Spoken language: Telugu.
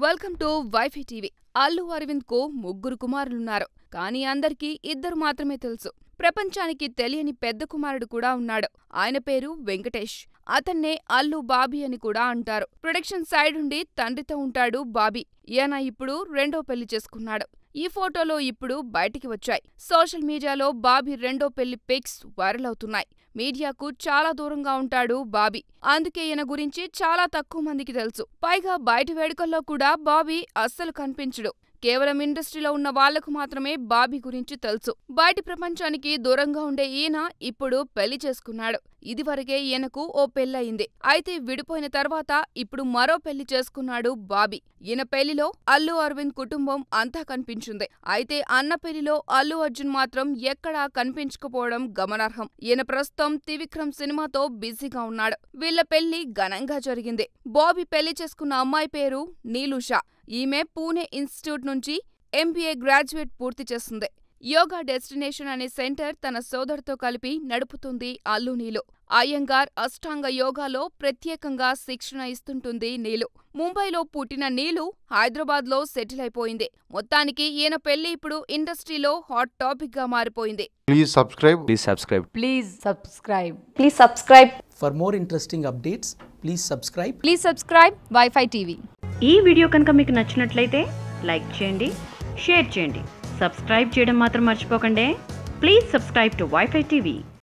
Welcome to WiFi TV Allu Aravind కు ముగ్గురు కుమారులున్నారు కానీ అందరికీ ఇద్దరు మాత్రమే తెలుసు ప్రపంచానికి తెలియని పెద్ద కుమారుడు కూడా ఉన్నాడు ఆయన పేరు వెంకటేష్ అతన్నే అల్లు బాబీ అని కూడా అంటారు ప్రొడక్షన్ సైడ్ ఉండి తండ్రితో ఉంటాడు బాబీ ఈయన ఇప్పుడు రెండో పెళ్లి చేసుకున్నాడు ఈ ఫోటోలో ఇప్పుడు బయటికి వచ్చాయి సోషల్ మీడియాలో బాబీ రెండో పెళ్లి పిక్స్ వైరల్ అవుతున్నాయి మీడియాకు చాలా దూరంగా ఉంటాడు బాబీ అందుకే ఈయన గురించి చాలా తక్కువ మందికి తెలుసు పైగా బయట వేడుకల్లో కూడా బాబీ అస్సలు కనిపించడు కేవలం ఇండస్ట్రీలో ఉన్న వాళ్లకు మాత్రమే బాబీ గురించి తెలుసు బయటి ప్రపంచానికి దూరంగా ఉండే ఈయన ఇప్పుడు పెళ్లి చేసుకున్నాడు ఇదివరకే ఈయనకు ఓ పెళ్ళయింది అయితే విడిపోయిన తర్వాత ఇప్పుడు మరో పెళ్లి చేసుకున్నాడు బాబీ ఈయన పెళ్లిలో అల్లు అరవింద్ కుటుంబం అంతా కనిపించింది అయితే అన్న పెళ్లిలో అల్లు అర్జున్ మాత్రం ఎక్కడా కనిపించకపోవడం గమనార్హం ఈయన ప్రస్తుతం త్రివిక్రమ్ సినిమాతో బిజీగా ఉన్నాడు వీళ్ల పెళ్లి ఘనంగా జరిగింది బాబీ పెళ్లి చేసుకున్న అమ్మాయి పేరు నీలుషా ఈమె పూణే ఇన్స్టిట్యూట్ నుంచి ఎంబీఏ గ్రాడ్యుయేట్ పూర్తి చేస్తుంది యోగా డెస్టినేషన్ అనే సెంటర్ తన సోదరుతో కలిపి నడుపుతుంది అల్లు నీలు అయ్యంగార్ అష్టాంగ యోగాలో ప్రత్యేకంగా శిక్షణ ఇస్తుంటుంది నీలు ముంబైలో పుట్టిన నీలు హైదరాబాద్లో సెటిల్ అయిపోయింది మొత్తానికి ఈయన పెళ్లి ఇప్పుడు ఇండస్ట్రీలో హాట్ టాపిక్ గా మారిపోయింది Please subscribe. Please subscribe. Please subscribe. Please subscribe. For more interesting updates, please subscribe Please subscribe Wi-Fi TV. ఈ వీడియో కనుక మీకు నచ్చినట్లయితే లైక్ చేయండి షేర్ చేయండి సబ్స్క్రైబ్ చేయడం మాత్రం మర్చిపోకండి please subscribe to WiFi TV